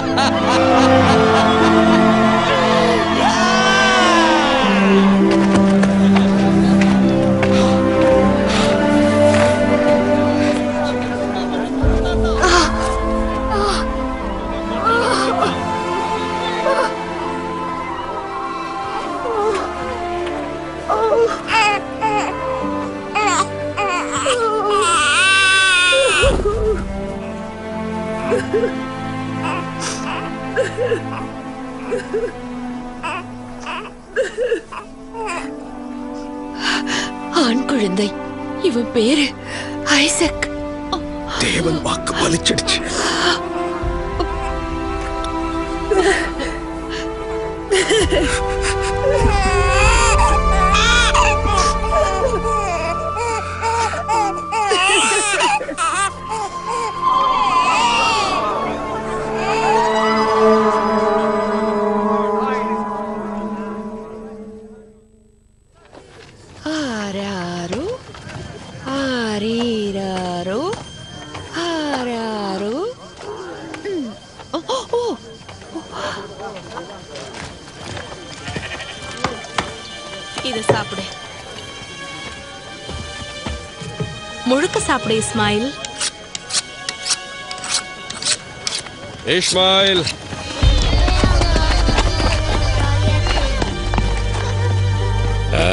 ஆண் குழந்தை இவன் பேரு ஐசக் தேவன் வாக்கு பலிச்சிடுச்சு ஆராரோ ஆரீராரோ ஆராரோ ம். ஓ, ஓ, ஓ. இத சாப்பிடு முழுக்க சாப்பிடு இஸ்மாயில் இஸ்மாயில் ஆ.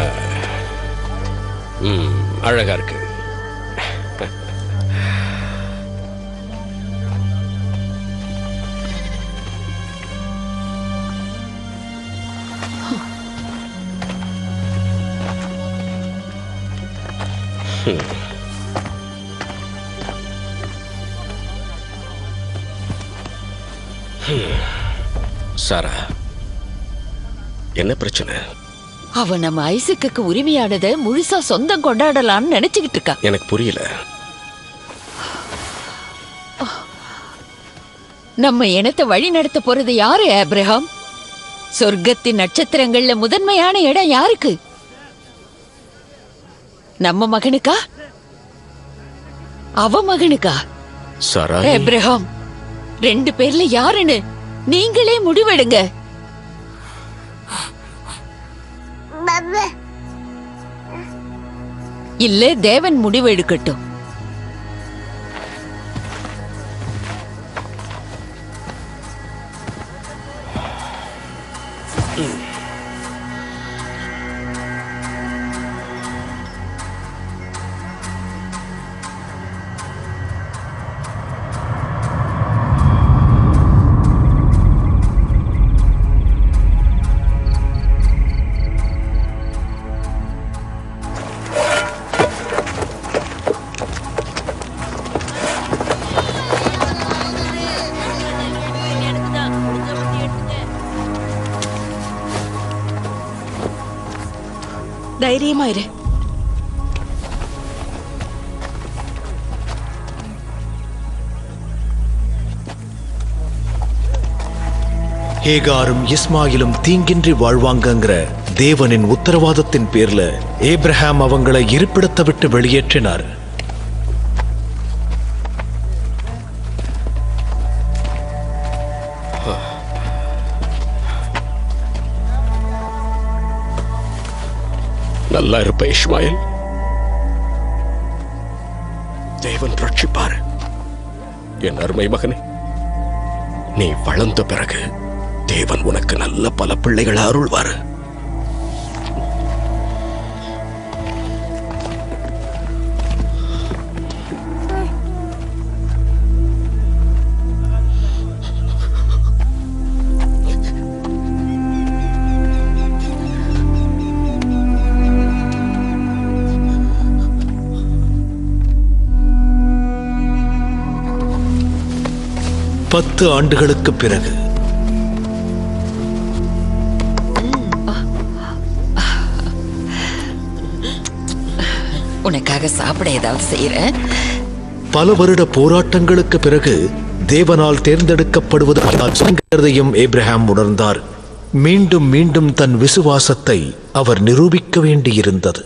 ம், அழகா இருக்கு ம். ம். சாரா என்ன பிரச்சனை அவன் நம்ம ஐசக்குக்கு உரிமையானத முழுசா சொந்தம் கொண்டாடலாம்னு நினைச்சுக்கிட்டு இருக்கா எனக்கு புரியல நம்ம இனத்தை வழி நடத்த போறது யாரு ஆப்ரஹாம் சொர்க்கத்தின் நட்சத்திரங்கள்ல முதன்மையான இடம் யாருக்கு நம்ம மகனுக்கா அவ மகனுக்கா சாரா ஆப்ரஹாம் ரெண்டு பேர்ல யாருன்னு நீங்களே முடிவெடுங்க இல்ல தேவன் முடிவு எடுக்கட்டும் தைரியமா இரு ஹேகாரும் இஸ்மாயிலும் தீங்கின்றி வாழ்வாங்கங்கிற தேவனின் உத்தரவாதத்தின் பேர்ல ஏப்ரஹாம் அவங்களை இருப்பிடத்தை விட்டு வெளியேற்றினார் நல்லா இருப்ப இஸ்மாயில் தேவன் ரட்சிப்பார் என் அருமை மகனே நீ வளர்ந்த பிறகு தேவன் உனக்கு நல்ல பல பிள்ளைகளை அருள்வார் பத்து ஆண்டுகளுக்கு பிறகு உனக்காக சாப்பிட ஏதாவது செய்யறேன் பல வருட போராட்டங்களுக்கு பிறகு தேவனால் தேர்ந்தெடுக்கப்படுவதையும் ஏப்ரஹாம் உணர்ந்தார் மீண்டும் மீண்டும் தன் விசுவாசத்தை அவர் நிரூபிக்க வேண்டியிருந்தது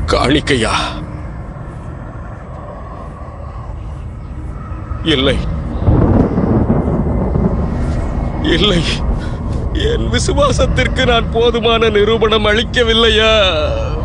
காணிக்கையா இல்லை இல்லை என் விசுவாசத்திற்கு நான் போதுமான நிரூபணம் அளிக்கவில்லையா